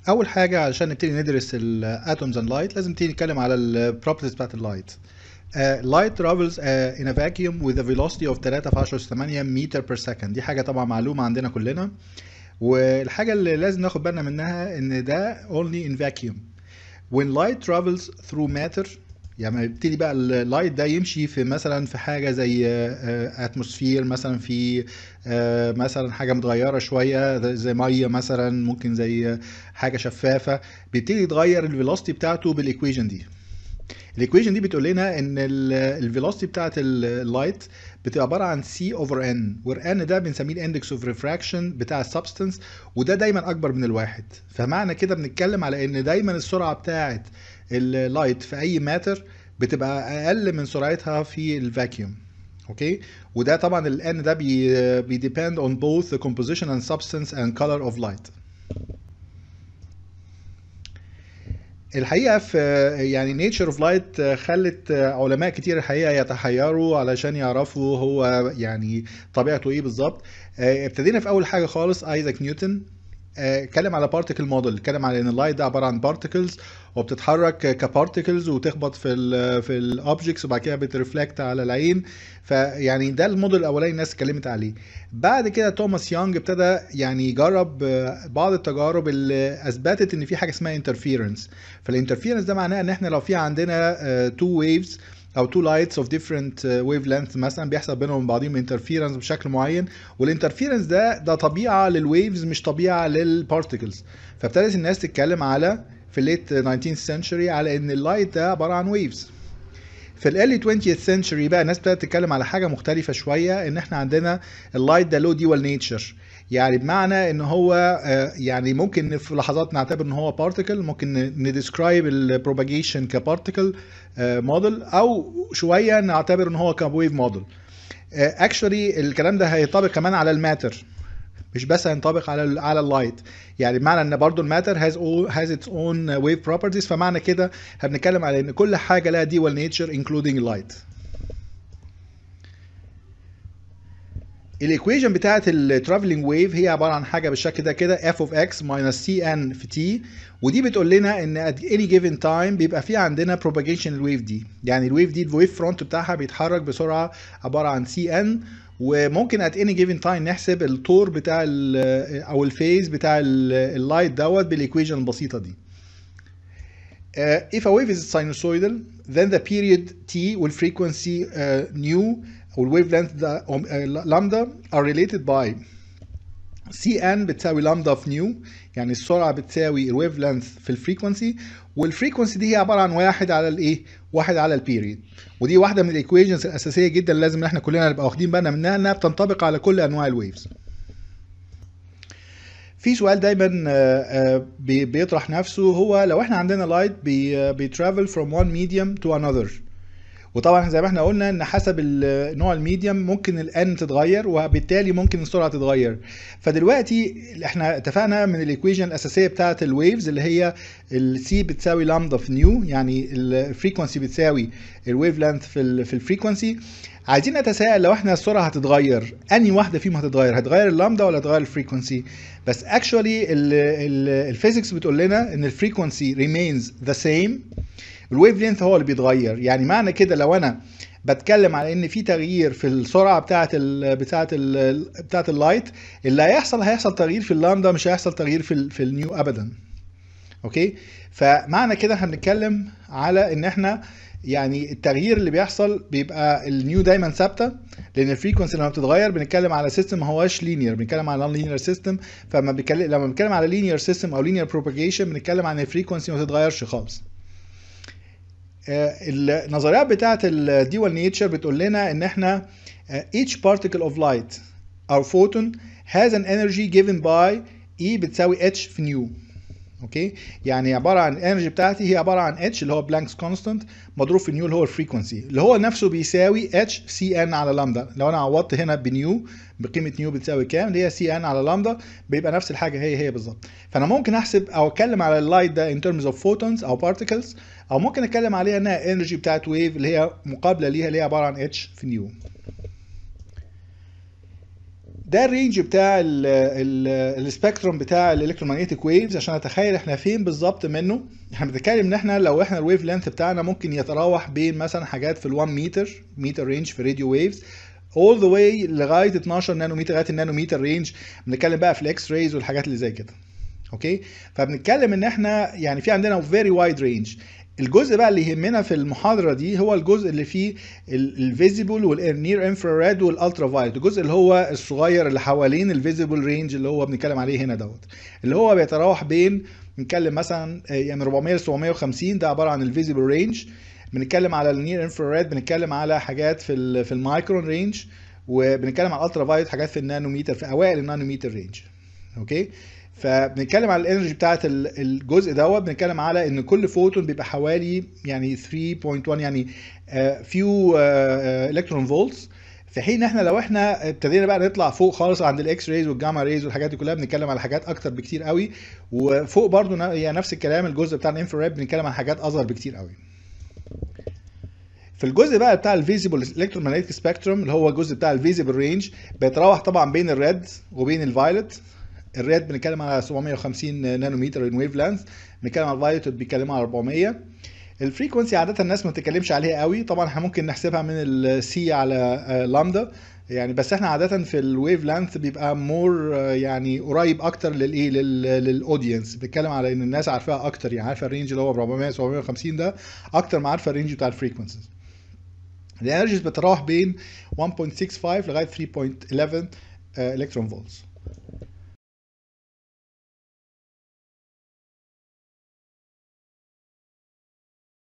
اول حاجه علشان نبتدي ندرس الاتومز اند لايت لازم نبتدي نتكلم على البروبرتيز بتاعت اللايت لايت ترافلز ان ا فاكيوم with a velocity of 3 في 10 8 متر بير سكند دي حاجه طبعا معلومه عندنا كلنا والحاجه اللي لازم ناخد بالنا منها ان ده only in vacuum when light travels through matter يعني يبتدي بقى اللايت ده يمشي في مثلا في حاجه زي اتموسفير مثلا في مثلا حاجه متغيره شويه زي ميه مثلا ممكن زي حاجه شفافه بيبتدي يتغير الفيلوسيتي بتاعته بالايكويشن دي الايكويشن دي بتقول لنا ان الفيلوسيتي بتاعت اللايت بتبقى عباره عن سي اوفر ان وير ان ده بنسميه الاندكس اوف ريفراكشن بتاع السبستنس وده دايما اكبر من الواحد فمعنى كده بنتكلم على ان دايما السرعه بتاعت اللايت في اي ماتر بتبقى اقل من سرعتها في الفاكيوم اوكي وده طبعا الان ده بي بي depend on both the composition and substance and color of light الحقيقه في يعني نيتشر اوف لايت خلت علماء كتير الحقيقه يتحيروا علشان يعرفوا هو يعني طبيعته ايه بالظبط ابتدينا في اول حاجه خالص ايزاك نيوتن اتكلم على بارتيكل موديل اتكلم على ان اللايت ده عباره عن بارتيكلز وبتتحرك كبارتيكلز وتخبط في ال في الاوبجكتس وبعد كده بترفلكت على العين فيعني ده الموديل الاولاني الناس اتكلمت عليه بعد كده توماس يونج ابتدى يعني يجرب بعض التجارب اللي اثبتت ان في حاجه اسمها انترفيرنس فالانترفيرنس ده معناه ان احنا لو في عندنا تو ويفز او تو لايتس اوف ديفرنت ويف لينث مثلا بيحصل بينهم وبين بعضهم انترفيرنس بشكل معين والانترفيرنس ده ده طبيعه للويفز مش طبيعه للبارتكلز فابتدت الناس تتكلم على في الليت 19th century على ان اللايت ده عباره عن ويفز في الايرلي 20th century بقى الناس ابتدت تتكلم على حاجه مختلفه شويه ان احنا عندنا اللايت ده له ديوال نيتشر يعني بمعنى ان هو يعني ممكن في لحظات نعتبر ان هو بارتيكل ممكن نديسكرايب البروباجيشن كبارتيكل موديل او شويه نعتبر ان هو كويف موديل اكشولي الكلام ده هيطبق كمان على الماتر مش بس هينطبق على على اللايت يعني بمعنى ان برضو الماتر هاز هاز اتس اون ويف بروبرتيز فمعنى كده هنتكلم على ان كل حاجه لها ديوال نيتشر انكلودينج اللايت الايكويشن بتاعت الترافلنج ويف هي عباره عن حاجه بالشكل ده كده f of x minus cn في t ودي بتقول لنا ان at any given time بيبقى في عندنا propagation الويف دي يعني الويف دي الويف فرونت بتاعها بيتحرك بسرعه عباره عن cn وممكن at any given time نحسب الطور بتاع او الفيز بتاع اللايت دوت بالايكويشن البسيطه دي uh, if a wave is sinusoidal then the period t والfrequency uh, nu والويف لينث ده لامدا are related by cn بتساوي لامدا في نيو يعني السرعه بتساوي الويف لينث في الفريكونسي والفريكونسي دي هي عباره عن واحد على الايه؟ واحد على البيريد ودي واحده من الايكويشنز الاساسيه جدا لازم احنا كلنا نبقى واخدين بالنا منها انها بتنطبق على كل انواع الويفز. في سؤال دايما بيطرح نفسه هو لو احنا عندنا لايت بيترافل from one medium to another وطبعا زي ما احنا قلنا ان حسب نوع الميديم ممكن الان تتغير وبالتالي ممكن السرعه تتغير فدلوقتي احنا اتفقنا من الايكويشن الاساسيه بتاعه الويفز اللي هي السي بتساوي لامدا في نيو يعني الفريكونسي بتساوي الويف لينث في في الفريكونسي عايزين نتساءل لو احنا السرعه هتتغير انهي واحده فيهم هتتغير هتغير اللامدا ولا هتغير الفريكونسي بس اكشولي الفيزيكس بتقول لنا ان الفريكونسي ريمينز ذا سيم الويف لينث هو اللي بيتغير يعني معنى كده لو انا بتكلم على ان في تغيير في السرعه بتاعه ال بتاعه ال بتاعه اللايت اللي هيحصل هيحصل تغيير في اللامدا مش هيحصل تغيير في ال في النيو ابدا اوكي فمعنى كده احنا بنتكلم على ان احنا يعني التغيير اللي بيحصل بيبقى النيو دايما ثابته لان الفريكونسي لما بتتغير بنتكلم على سيستم ما هواش لينير بنتكلم على نون لينير سيستم فما بنتكلم لما بنتكلم على لينير سيستم او لينير بروباجيشن بنتكلم عن الفريكونسي ما تتغيرش خالص النظريات بتاعت الديوال نيتشر بتقول لنا ان احنا each particle of light or photon has an energy given by E بتساوي H في نيو اوكي يعني عباره عن الانرجي بتاعتي هي عباره عن H اللي هو بلانكس كونستانت مضروب في نيو اللي هو الفريكونسي اللي هو نفسه بيساوي H سي ان على لامدا لو انا عوضت هنا بنيو بقيمه نيو بتساوي كام اللي هي سي ان على لامدا بيبقى نفس الحاجه هي هي بالظبط فانا ممكن احسب او اتكلم على اللايت ده in terms of photons او particles او ممكن اتكلم عليها انها انرجي بتاعت ويف اللي هي مقابله ليها اللي هي عباره عن اتش في نيو ده الرينج بتاع السبيكتروم بتاع الالكترومagnetic ويفز عشان اتخيل احنا فين بالظبط منه احنا بنتكلم ان احنا لو احنا الويف لينث بتاعنا ممكن يتراوح بين مثلا حاجات في ال1 متر متر رينج في راديو ويفز all the way لغايه 12 نانومتر لغايه النانومتر رينج بنتكلم بقى في الاكس رايز والحاجات اللي زي كده اوكي فبنتكلم ان احنا يعني في عندنا فيري وايد رينج الجزء بقى اللي يهمنا في المحاضره دي هو الجزء اللي فيه الفيزيبل والنير انفراريد والالترا فايلت الجزء اللي هو الصغير اللي حوالين الفيزيبل رينج اللي هو بنتكلم عليه هنا دوت اللي هو بيتراوح بين بنتكلم مثلا يعني 400 ل 750 ده عباره عن الفيزيبل رينج بنتكلم على النير انفراريد بنتكلم على حاجات في ال في المايكرون رينج وبنتكلم على الالترا فايلت حاجات في النانوميتر في اوائل النانوميتر رينج اوكي فبنتكلم على الانرجي بتاعت الجزء دوت بنتكلم على ان كل فوتون بيبقى حوالي يعني 3.1 يعني فيو الكترون فولتس في حين احنا لو احنا ابتدينا بقى نطلع فوق خالص عند الاكس ريز والجاما ريز والحاجات دي كلها بنتكلم على حاجات اكتر بكتير قوي وفوق برضو يعني نفس الكلام الجزء بتاع الانفراريد بنتكلم عن حاجات اصغر بكتير قوي في الجزء بقى بتاع الفيزيبل الكترومagnetic سبيكتروم اللي هو الجزء بتاع الفيزيبل رينج بيتراوح طبعا بين الريد وبين الفايلت الريد بنتكلم على 750 نانومتر ان ويف لينث بنتكلم على الفايلت بيتكلموا على 400 الفريكونسي عاده الناس ما بتتكلمش عليها قوي طبعا احنا ممكن نحسبها من السي على لامدا يعني بس احنا عاده في الويف لينث بيبقى مور يعني قريب اكتر للايه للاودينس بنتكلم على ان الناس عارفاها اكتر يعني عارفه الرينج اللي هو 400 750 ده اكتر ما عارفه الرينج بتاع الفريكونسيز الانرجيز بتتراوح بين 1.65 لغايه 3.11 الكترون فولتس